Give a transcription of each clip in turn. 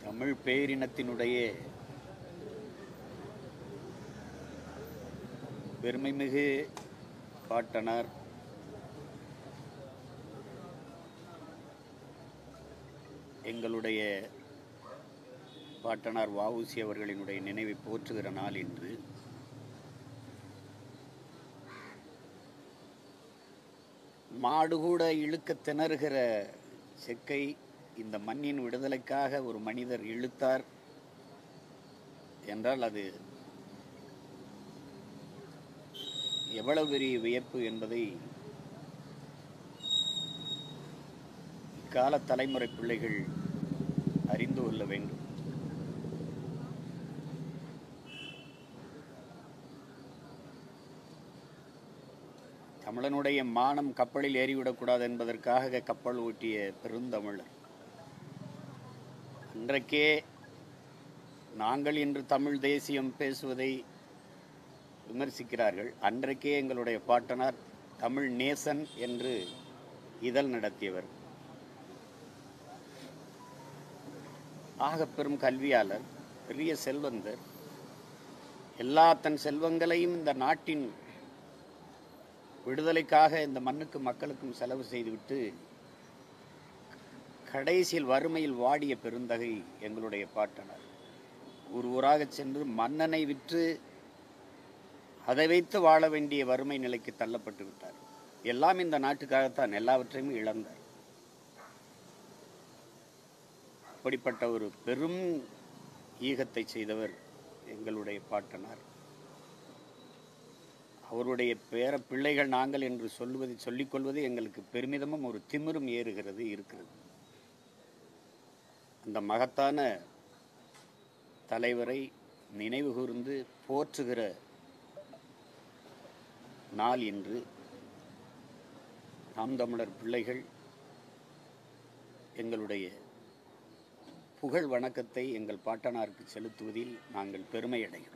தமிழ் பேரினத்தினுடைய பெருமைமிகு பாட்டனார் எங்களுடைய பாட்டனார் வஉசி அவர்களினுடைய நினைவை போற்றுகிற நாள் இன்று மாடு கூட இழுக்க திணறுகிற செக்கை இந்த மண்ணின் விடுதலைக்காக ஒரு மனிதர் இழுத்தார் என்றால் அது எவ்வளவு பெரிய வியப்பு என்பதை இக்கால தலைமுறை பிள்ளைகள் அறிந்து கொள்ள வேண்டும் தமிழனுடைய மானம் கப்பலில் ஏறிவிடக்கூடாது என்பதற்காக கப்பல் ஓட்டிய பெருந்தமிழர் அன்றைக்கே நாங்கள் இன்று தமிழ் தேசியம் பேசுவதை விமர்சிக்கிறார்கள் அன்றைக்கே எங்களுடைய பாட்டனார் தமிழ் நேசன் என்று இதழ் நடத்தியவர் ஆகப் பெரும் கல்வியாளர் பெரிய செல்வந்தர் எல்லா தன் செல்வங்களையும் இந்த நாட்டின் விடுதலைக்காக இந்த மண்ணுக்கு மக்களுக்கும் செலவு செய்துவிட்டு கடைசியில் வறுமையில் வாடிய பெருந்தகை எங்களுடைய பாட்டனார் ஊர் ஊராக சென்று மன்னனை விற்று அதை வைத்து வாழ வேண்டிய வறுமை நிலைக்கு தள்ளப்பட்டு விட்டார் எல்லாம் இந்த நாட்டுக்காகத்தான் எல்லாவற்றையும் இழந்தார் அப்படிப்பட்ட ஒரு பெரும் ஈகத்தை செய்தவர் எங்களுடைய பாட்டனார் அவருடைய பேர பிள்ளைகள் நாங்கள் என்று சொல்லுவது சொல்லிக்கொள்வது எங்களுக்கு பெருமிதமும் ஒரு திமிரும் ஏறுகிறது இருக்கிறது அந்த மகத்தான தலைவரை நினைவு கூர்ந்து போற்றுகிற நாள் இன்று நாம் தமிழர் பிள்ளைகள் எங்களுடைய புகழ் வணக்கத்தை எங்கள் பாட்டனாருக்கு செலுத்துவதில் நாங்கள் பெருமை அடைகிறோம்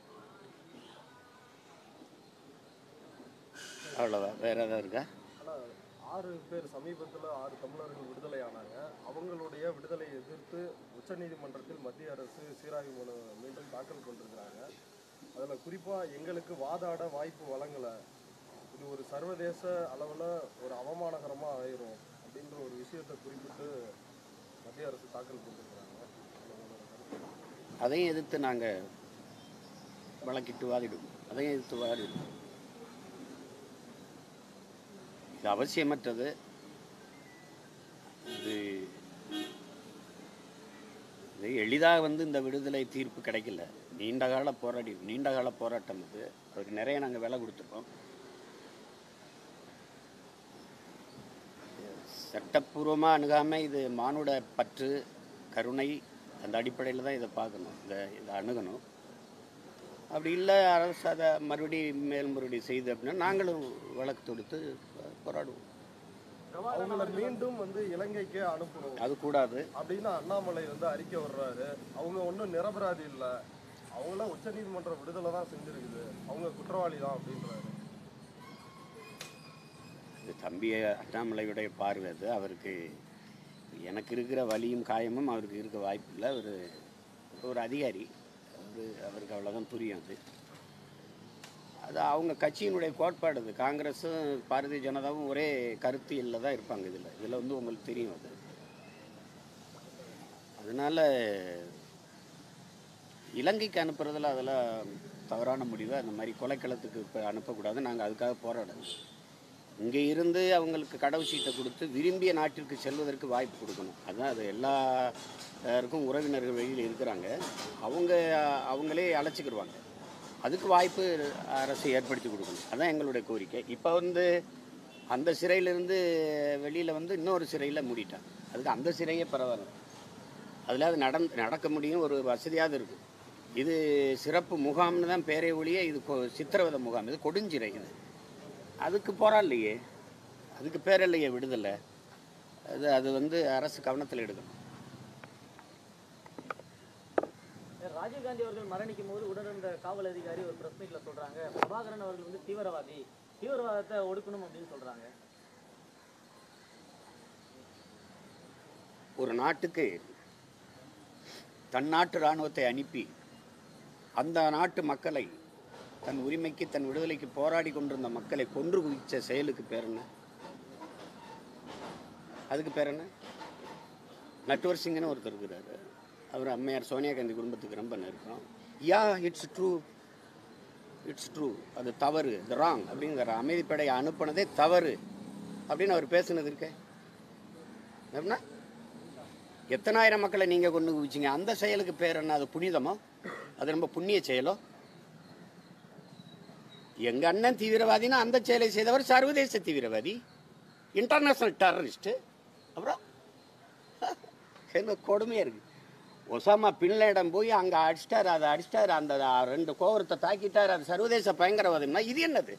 அவ்வளோதான் வேற ஏதாவது இருக்கா ஆனால் ஆறு பேர் சமீபத்தில் ஆறு தமிழர்கள் விடுதலை ஆனாங்க அவங்களுடைய விடுதலையை எதிர்த்து உச்சநீதிமன்றத்தில் மத்திய அரசு சீராய்வு மனு மீண்டும் தாக்கல் பண்ணிருக்கிறாங்க அதில் குறிப்பாக எங்களுக்கு வாதாட வாய்ப்பு வழங்கலை இது ஒரு சர்வதேச அளவில் ஒரு அவமானகரமாக ஆயிரும் அப்படின்ற ஒரு விஷயத்தை குறிப்பிட்டு மத்திய அரசு தாக்கல் பண்ணிருக்கிறாங்க அதையும் எதிர்த்து நாங்கள் வழக்கிட்டு வாதிடுவோம் அதையும் எதிர்த்து வாதிடுவோம் இது அவசியமற்றது இது இது எளிதாக வந்து இந்த விடுதலை தீர்ப்பு கிடைக்கல நீண்ட கால போராடி நீண்ட கால போராட்டம் இது அதுக்கு நிறைய நாங்கள் விலை கொடுத்துருக்கோம் சட்டப்பூர்வமாக அணுகாமல் இது மானுட பற்று கருணை அந்த அடிப்படையில் தான் இதை பார்க்கணும் இதை இதை அணுகணும் அப்படி இல்லை அரசு அதை மறுபடி மேல்முறையீடு செய்து அப்படின்னா நாங்களும் வழக்கு தொடுத்து போராடுவோம் அவங்கள மீண்டும் வந்து இலங்கைக்கே அனுப்பணும் அது கூடாது அப்படின்னு அண்ணாமலை வந்து அறிக்கை வர்றாரு அவங்க ஒன்றும் நிரபராதி இல்லை அவங்கள உச்சநீதிமன்ற விடுதலை தான் செஞ்சிருக்குது அவங்க குற்றவாளி தான் அப்படின்றாரு இது தம்பி அண்ணாமலையுடைய பார்வை அது அவருக்கு எனக்கு இருக்கிற வலியும் காயமும் அவருக்கு இருக்க வாய்ப்பு இல்லை அவர் ஒரு அதிகாரி அவர் அவருக்கு அவ்வளோதான் புரியும் அது அது அவங்க கட்சியினுடைய கோட்பாடு அது காங்கிரஸும் பாரதிய ஜனதாவும் ஒரே கருத்தியலில் தான் இருப்பாங்க இதில் இதில் வந்து உங்களுக்கு தெரியும் அது அதனால் இலங்கைக்கு அனுப்புறதுல அதெல்லாம் தவறான முடிவு அந்த மாதிரி கொலைக்களத்துக்கு இப்போ அனுப்பக்கூடாது நாங்கள் அதுக்காக போராடணும் இங்கே இருந்து அவங்களுக்கு கடவு சீட்டை கொடுத்து விரும்பிய நாட்டிற்கு செல்வதற்கு வாய்ப்பு கொடுக்கணும் அதுதான் அது எல்லாருக்கும் உறவினர்கள் வெளியில் இருக்கிறாங்க அவங்க அவங்களே அழைச்சிக்கிடுவாங்க அதுக்கு வாய்ப்பு அரசு ஏற்படுத்தி கொடுக்கணும் அதான் எங்களுடைய கோரிக்கை இப்போ வந்து அந்த சிறையிலிருந்து வெளியில் வந்து இன்னொரு சிறையில் மூடிட்டாங்க அதுக்கு அந்த சிறையே பரவாயில்ல அதில் அது நடந் நடக்க முடியும் ஒரு வசதியாவது இருக்கும் இது சிறப்பு முகாம்னு தான் பேரே ஒழிய இது கொ- சித்திரவதை முகாம் இது கொடுஞ்சிறை இது அதுக்கு போராடலையே அதுக்கு பேர் இல்லையே விடுதலை அது அது வந்து அரசு கவனத்தில் எடுக்கணும் ராஜீவ்காந்தி அவர்கள் மரணிக்கும் போது உடனிருந்த காவல் அதிகாரி ஒரு பிரஸ் மீட்ல சொல்றாங்க பிரபாகரன் அவர்கள் வந்து தீவிரவாதி தீவிரவாதத்தை ஒடுக்கணும் அப்படின்னு சொல்றாங்க ஒரு நாட்டுக்கு தன் நாட்டு இராணுவத்தை அனுப்பி அந்த நாட்டு மக்களை தன் உரிமைக்கு தன் விடுதலைக்கு போராடி கொண்டிருந்த மக்களை கொன்று குவிச்ச செயலுக்கு பேர் என்ன அதுக்கு பேர் என்ன நட்வர் சிங்னு ஒருத்தர் இருக்கிறாரு அவர் அம்மையார் சோனியா காந்தி குடும்பத்துக்கு ரொம்ப நெருக்கம் yeah it's true it's true அது தவறு இது ராங் அப்படிங்கிற அமைதிப்படையை அனுப்புனதே தவறு அப்படின்னு அவர் பேசுனது இருக்கே எப்படின்னா எத்தனாயிரம் மக்களை நீங்கள் கொண்டு குவிச்சிங்க அந்த செயலுக்கு பேர் என்ன அது புனிதமோ அது ரொம்ப புண்ணிய செயலோ எங்க அண்ணன் தீவிரவாதினா அந்த செயலை செய்தவர் சர்வதேச தீவிரவாதி இன்டர்நேஷனல் டெரரிஸ்ட் அப்புறம் என்ன கொடுமையா இருக்கு ஒசாமா பின்லேடன் போய் அங்க அடிச்சிட்டாரு அதை அடிச்சிட்டாரு அந்த ரெண்டு கோபுரத்தை தாக்கிட்டாரு அது சர்வதேச பயங்கரவாதம்னா இது என்னது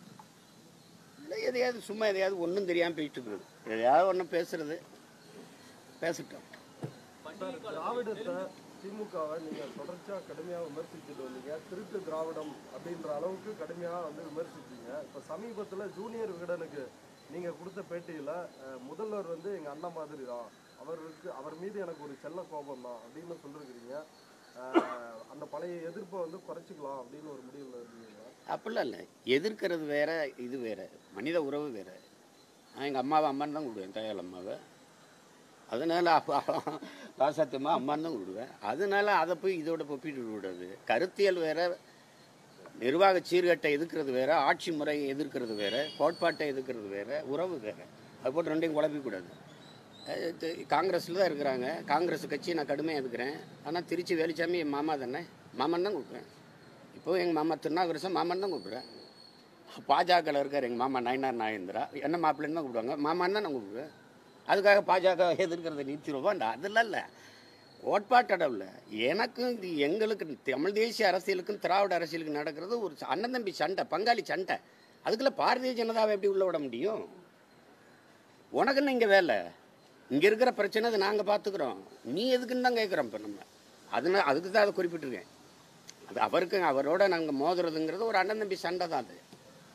இல்லை எதையாவது சும்மா எதையாவது ஒன்றும் தெரியாமல் போயிட்டு இருக்குது எதையாவது ஒன்றும் பேசுறது பேசட்டும் சார் திராவிடத்தை திமுகவை நீங்க தொடர்ச்சியா கடுமையா விமர்சிச்சுட்டு வந்தீங்க திருட்டு திராவிடம் அப்படின்ற அளவுக்கு கடுமையா வந்து விமர்சிச்சீங்க இப்ப சமீபத்துல ஜூனியர் விகடனுக்கு நீங்க கொடுத்த பேட்டியில அஹ், முதல்வர் வந்து எங்க அண்ணன் மாதிரி தான் அவருக்கு அவர் மீது எனக்கு ஒரு செல்ல கோபம் தான் அப்படின்னு சொல்லிருக்கிறீங்க அஹ், அந்த பழைய எதிர்ப்பை வந்து குறைச்சிக்கலாம் அப்படின்னு ஒரு முடிவுல இருக்கீங்க அப்படிலாம் இல்லை எதிர்க்கிறது வேற இது வேற மனித உறவு வேற நான் எங்கள் அம்மாவை அம்மான்னு தான் கூப்பிடுவேன் தயாள் அம்மாவை அதனால அப்பா ராசாத்தியம்மா அம்மான்னு தான் கூப்பிடுவேன் அதனால அதை போய் இதோட ஒப்பிட்டு விடாது கருத்தியல் வேற நிர்வாக சீர்கேட்டை எதிர்க்கிறது வேற ஆட்சி முறையை எதிர்க்கிறது வேற கோட்பாட்டை எதிர்க்கிறது வேற உறவு வேற அது போட்டு ரெண்டையும் குழப்பிக்கூடாது காங்கிரஸில் தான் இருக்கிறாங்க காங்கிரஸ் கட்சியை நான் கடுமையாக எதுக்குறேன் ஆனால் திருச்சி வேலுச்சாமி என் மாமா தானே மாமன் தான் கூப்பிட்றேன் இப்போ எங்கள் மாமா திருநாகரசன் மாமன் தான் கூப்பிடுறேன் பாஜகவில் இருக்கார் எங்கள் மாமா நயனார் நாகேந்திரா என்ன மாப்பிள்ளைன்னு தான் கூப்பிடுவாங்க மாமான்னு தான் நான் கூப்பிடுவேன் அதுக்காக பாஜக எதிர்க்கிறத நிறுத்திடுவோம்டா அதெல்லாம் இல்லை கோட்பாட்டளவில் எனக்கும் இது எங்களுக்கு தமிழ் தேசிய அரசியலுக்கும் திராவிட அரசியலுக்கும் நடக்கிறது ஒரு அண்ணன் தம்பி சண்டை பங்காளி சண்டை அதுக்குள்ள பாரதிய ஜனதாவை எப்படி உள்ள விட முடியும் உனக்குன்னு இங்கே வேலை இங்கே இருக்கிற பிரச்சனை அதை நாங்கள் பார்த்துக்குறோம் நீ எதுக்குன்னு தான் கேட்குறோம் இப்போ நம்ம அதனால அதுக்கு தான் அதை குறிப்பிட்டிருக்கேன் அது அவருக்கு அவரோட நாங்கள் மோதுறதுங்கிறது ஒரு அண்ணன் தம்பி சண்டை தான் அது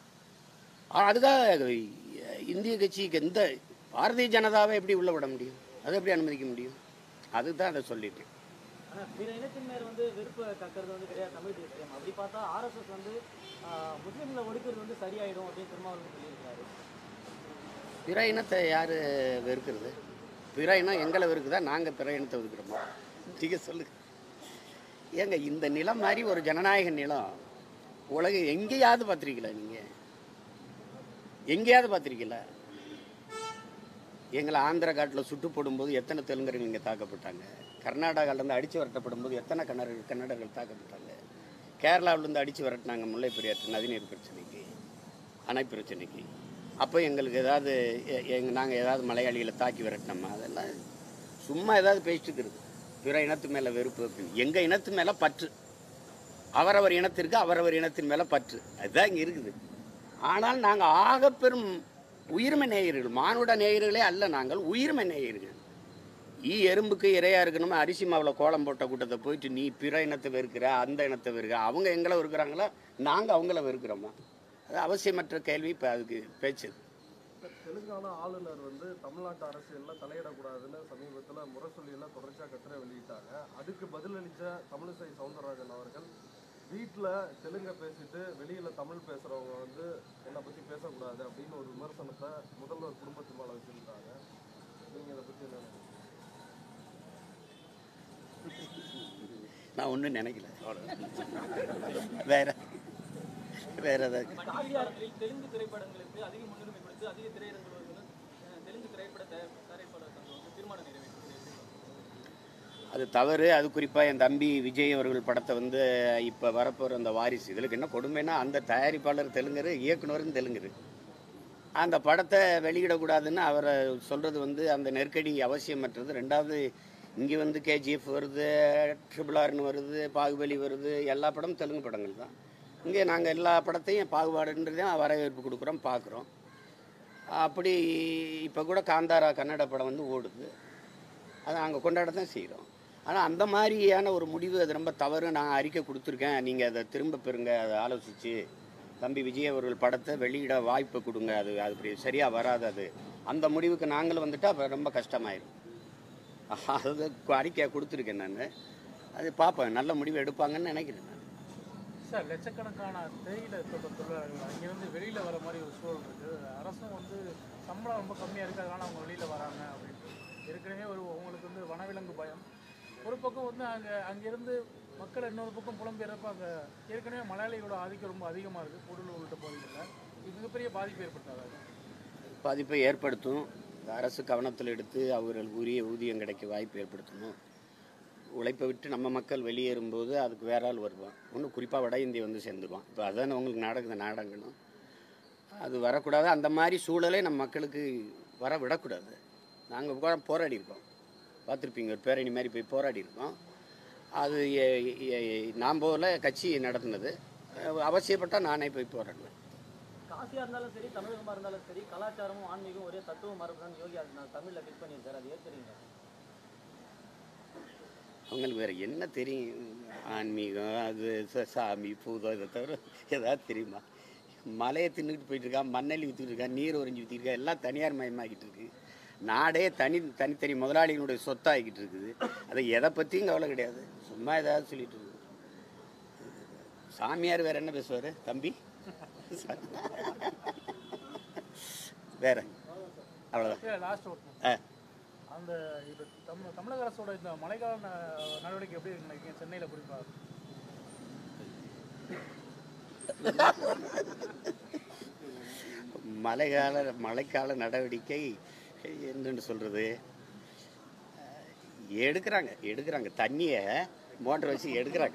ஆ, அதுக்காக இந்திய கட்சிக்கு எந்த பாரதிய ஜனதாவை எப்படி உள்ள விட முடியும் அதை எப்படி அனுமதிக்க முடியும் அதுக்கு தான் அதை சொல்லிட்டேன் ஆனா பிற இனத்தின் மேல் வந்து வெறுப்பு கக்கிறது வந்து கிடையாது தமிழ் தேசியம் அப்படி பார்த்தா ஆர்எஸ்எஸ் வந்து ஆஹ், முஸ்லிம்களை ஒடுக்குறது வந்து சரியாயிடும் அப்படின்னு திருமாவளவன் சொல்லியிருக்காரு பிற இனத்தை யார் வெறுக்கிறது பிற இனம் எங்களை வெறுக்குதா நாங்கள் பிற இனத்தை வெறுக்கிறோமா நீங்கள் சொல்லுங்க ஏங்க இந்த நிலம் மாதிரி ஒரு ஜனநாயக நிலம் உலக எங்கேயாவது பார்த்துருக்கீங்களா நீங்கள் எங்கேயாவது பார்த்துருக்கீங்களா எங்களை ஆந்திர காட்டில் சுட்டு போடும்போது எத்தனை தெலுங்கர்கள் இங்கே தாக்கப்பட்டாங்க கர்நாடகாவிலேருந்து அடித்து விரட்டப்படும் போது எத்தனை கன்னடர்கள் கன்னடர்கள் தாக்கப்பட்டாங்க கேரளாவிலேருந்து அடித்து விரட்டினாங்க முல்லை பெரியாற்று நதிநீர் பிரச்சனைக்கு அணை பிரச்சனைக்கு அப்போ எங்களுக்கு ஏதாவது எ- எங்க நாங்கள் ஏதாவது மலையாளிகளை தாக்கி விரட்டினோமா அதெல்லாம் சும்மா ஏதாவது பேசிட்டு இருக்கிறது பிற இனத்து மேலே வெறுப்பு அப்படின்னு எங்கள் இனத்து மேலே பற்று அவரவர் இனத்திற்கு அவரவர் இனத்தின் மேலே பற்று அதுதான் இங்கே இருக்குது ஆனால் நாங்கள் ஆக பெரும் உயிர்மை நேயர்கள் மானுட நேயர்களே அல்ல நாங்கள் உயிர்மை நேயர்கள் ஈ எறும்புக்கு இரையா இருக்கணுமா அரிசி மாவில் கோலம் போட்ட கூட்டத்தை போயிட்டு நீ பிற இனத்தை வெறுக்கிற அந்த இனத்தை வெறுக்கிற அவங்க எங்களை வெறுக்கிறாங்களா நாங்கள் அவங்கள வெறுக்கிறோமா அது அவசியமற்ற கேள்வி இப்போ அதுக்கு பேச்சு தெலுங்கானா ஆளுநர் வந்து தமிழ்நாட்டு அரசியல்ல தலையிடக்கூடாதுன்னு சமீபத்துல முரசொலியில தொடர்ச்சியா கட்டுரை வெளியிட்டாங்க அதுக்கு பதிலளிச்ச தமிழிசை சவுந்தரராஜன் அவர்கள் வீட்ல தெலுங்க பேசிட்டு வெளியில தமிழ் பேசுறவங்க வந்து என்னை பத்தி பேசக்கூடாது அப்படின்னு ஒரு விமர்சனத்தை முதல்வர் குடும்பத்து மேல வச்சிருந்தாங்க நீங்க இதை பத்தி என்ன நினைக்கிறீங்க? நான் ஒன்றும் நினைக்கல அவ்வளவுதான். வேற வேற ஏதாவது காவியாரத்தில் தெலுங்கு திரைப்படங்களுக்கு அதிக முன்னுரிமை கொடுத்து அதிக திரையரங்குகளுக்கு அஹ், தெலுங்கு திரைப்பட தயார் தயாரிப்பாளர் சங்கம் வந்து தீர்மானம் நிறைவேற்றிருக்கு அது தவறு அது குறிப்பாக என் தம்பி விஜய் அவர்கள் படத்தை வந்து இப்போ வரப்போகிற அந்த வாரிசு இதுக்கு என்ன கொடுமைன்னா அந்த தயாரிப்பாளர் தெலுங்கரு இயக்குனரும் தெலுங்கரு அந்த படத்தை வெளியிடக்கூடாதுன்னு அவரை சொல்கிறது வந்து அந்த நெருக்கடி அவசியமற்றது ரெண்டாவது இங்கே வந்து கேஜிஎஃப் வருது ட்ரிபிள் ஆர்னு வருது பாகுபலி வருது எல்லா படமும் தெலுங்கு படங்கள் தான் இங்கே நாங்கள் எல்லா படத்தையும் பாகுபாடுன்றதையும் வரவேற்பு கொடுக்குறோம் பார்க்குறோம் அப்படி இப்போ கூட காந்தாரா கன்னட படம் வந்து ஓடுது அதை நாங்கள் கொண்டாட தான் செய்கிறோம் ஆனால் அந்த மாதிரியான ஒரு முடிவு அது ரொம்ப தவறு நான் அறிக்கை கொடுத்துருக்கேன் நீங்கள் அதை திரும்ப பெறுங்க அதை ஆலோசித்து தம்பி விஜய் அவர்கள் படத்தை வெளியிட வாய்ப்பு கொடுங்க அது அது அப்படி சரியாக வராது அது அந்த முடிவுக்கு நாங்களும் வந்துட்டு அப்போ ரொம்ப கஷ்டமாயிடும் அது அறிக்கையை கொடுத்துருக்கேன் நான் அது பார்ப்பேன் நல்ல முடிவு எடுப்பாங்கன்னு நினைக்கிறேன் நான் சார் லட்சக்கணக்கான தேயிலை தோட்ட தொழிலாளர்கள் அங்கேருந்து வெளியில் வர மாதிரி ஒரு சூழல் இருக்குது அரசும் வந்து சம்பளம் ரொம்ப கம்மியாக இருக்குது அதனால் அவங்க வெளியில் வராங்க அப்படின்ட்டு ஏற்கனவே ஒரு உங்களுக்கு வந்து வனவிலங்கு பயம் ஒரு பக்கம் வந்து அங்கே அங்கேருந்து மக்கள் இன்னொரு பக்கம் புலம்பெயர்ப்ப அங்கே ஏற்கனவே மலையாளிகளோட ஆதிக்கம் ரொம்ப அதிகமாக இருக்குது கூடலூர் உள்ளிட்ட பகுதிகளில் இது மிகப்பெரிய பாதிப்பு ஏற்படுத்தாது பாதிப்பை ஏற்படுத்தும் இந்த அரசு கவனத்தில் எடுத்து அவர்களுக்கு உரிய ஊதியம் கிடைக்க வாய்ப்பு ஏற்படுத்தணும் உழைப்பை விட்டு நம்ம மக்கள் வெளியேறும்போது அதுக்கு வேற ஆள் வருவான் ஒன்று குறிப்பாக வட இந்திய வந்து சேர்ந்துருவான் இப்போ அதான் உங்களுக்கு நடக்குது நாடகங்களும் அது வரக்கூடாது அந்த மாதிரி சூழலை நம்ம மக்களுக்கு வர விடக்கூடாது நாங்கள் கூட போராடி இருக்கோம் பார்த்துருப்பீங்க ஒரு பேரணி மாதிரி போய் போராடி இருக்கோம் அது எ- எ- நான் போல கட்சி நடத்துனது அவசியப்பட்டால் நானே போய் போராடுவேன் காசியா இருந்தாலும் சரி தமிழகமா இருந்தாலும் சரி கலாச்சாரமும் ஆன்மீகம் ஒரே தத்துவ மரபுதான் யோகி ஆதித்யநாத் தமிழ்ல ஃபிட் பண்ணியிருக்காரு அது ஏற்கறீங்க அவங்களுக்கு வேற என்ன தெரியும் ஆன்மீகம் அது ச- சாமி பூதம் இதை தவிர ஏதாவது தெரியுமா மலையை தின்னுட்டு போயிட்டு இருக்கான் மண்ணெல்லி வித்துட்டு இருக்கான் நீர் உறிஞ்சி வித்துட்டு இருக்கா எல்லாம் தனியார் மயமாக்கிட்டு இருக்கு நாடே தனி தனித்தனி முதலாளிகளுடைய சொத்தாகிக்கிட்டு இருக்குது அதை எதை பற்றியும் கவலை கிடையாது சும்மா ஏதாவது சொல்லிட்டு இருக்கு சாமியார் வேற என்ன பேசுவார் தம்பி வேற அவ்வளோதான் லாஸ்ட் ஒரு ஆ அந்த இது தமிழ் தமிழக அரசோட இந்த மழைக்கால ந- நடவடிக்கை எப்படி இருக்கு நினைக்கிறீங்க சென்னையில் குறிப்பாக மழைக்கால மழைக்கால நடவடிக்கை என்னன்னு சொல்கிறது எடுக்கிறாங்க எடுக்கிறாங்க தண்ணியை மோட்டர் வச்சு எடுக்கிறாங்க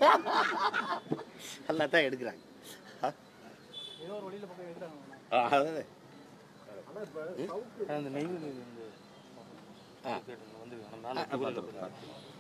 நல்லா தான் எடுக்கிறாங்க ஏதோ ஒரு வழியில் பக்கம் எடுக்கிறாங்க ஆ, அதாவது அந்த நெய்வேலி வந்து ஆ. வந்து ஆ, பார்த்துருக்கோம், பார்த்துருக்கோம்.